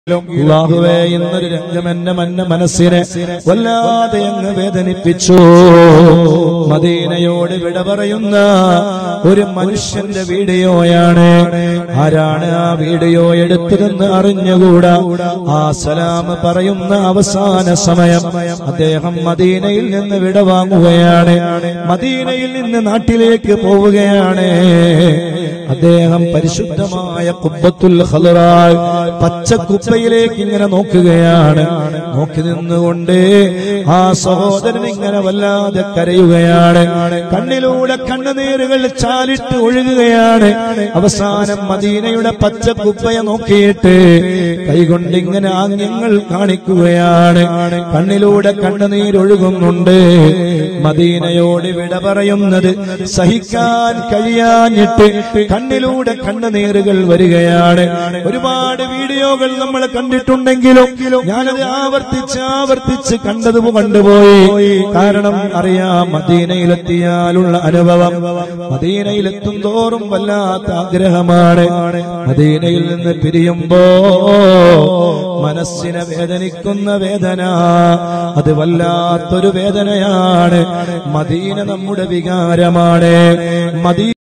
അല്ലാഹുവേ എന്നൊരു രംഗം എന്നെ മന്ന മനസ്സിനെ വല്ലാതെ അങ്ങ് വേദനിപ്പിച്ചു മദീനയോട് വിട പറയുന്ന ഒരു മനുഷ്യന്റെ വീഡിയോയാണ് ആരാണ് ആ വീഡിയോ എടുത്തതെന്ന് അറിഞ്ഞുകൂടാ ആ സലാം പറയുന്ന അവസാന സമയം അദ്ദേഹം മദീനയിൽ നിന്ന് വിട വാങ്ങുകയാണ് മദീനയിൽ നിന്ന് നാട്ടിലേക്ക് പോവുകയാണ് അദ്ദേഹം പരിശുദ്ധമായ കുബ്ബത്തുൽ ഖലറാൽ പച്ച കുപ്പയിലേക്ക് ഇങ്ങനെ നോക്കുകയാണ് നോക്കി നിന്നുകൊണ്ട് ആ സഹോദരൻ ഇങ്ങനെ വല്ലാതെ കരയുകയാണ് കണ്ണിലൂടെ കണ്ണുനീരുകൾ ചാലിട്ട് ഒഴുകുകയാണ് അവസാനം മദീനയുടെ പച്ച കുപ്പയെ നോക്കിയിട്ട് കൈകൊണ്ട് ഇങ്ങനെ ആംഗ്യങ്ങൾ കാണിക്കുകയാണ് കണ്ണിലൂടെ കണ്ണുനീരൊഴുകുന്നുണ്ട് മദീനയോട് വിട പറയുന്നത് സഹിക്കാൻ കഴിയാഞ്ഞിട്ട് കണ്ണിലൂടെ കണ്ണുനീറുകൾ വരികയാണ് ഒരുപാട് വീഡിയോകൾ നമ്മൾ കണ്ടിട്ടുണ്ടെങ്കിലും ഞാനത് ആവർത്തിച്ച് ആവർത്തിച്ച് കണ്ടത് കണ്ടുപോയി കാരണം അറിയാം മദീനയിലെത്തിയാലുള്ള അനുഭവം മദീനയിലെത്തും തോറും വല്ലാത്ത ആഗ്രഹമാണ് മദീനയിൽ നിന്ന് പിരിയുമ്പോ മനസ്സിനെ വേദനിക്കുന്ന വേദന അത് വല്ലാത്തൊരു വേദനയാണ് മദീന നമ്മുടെ വികാരമാണ് മദീ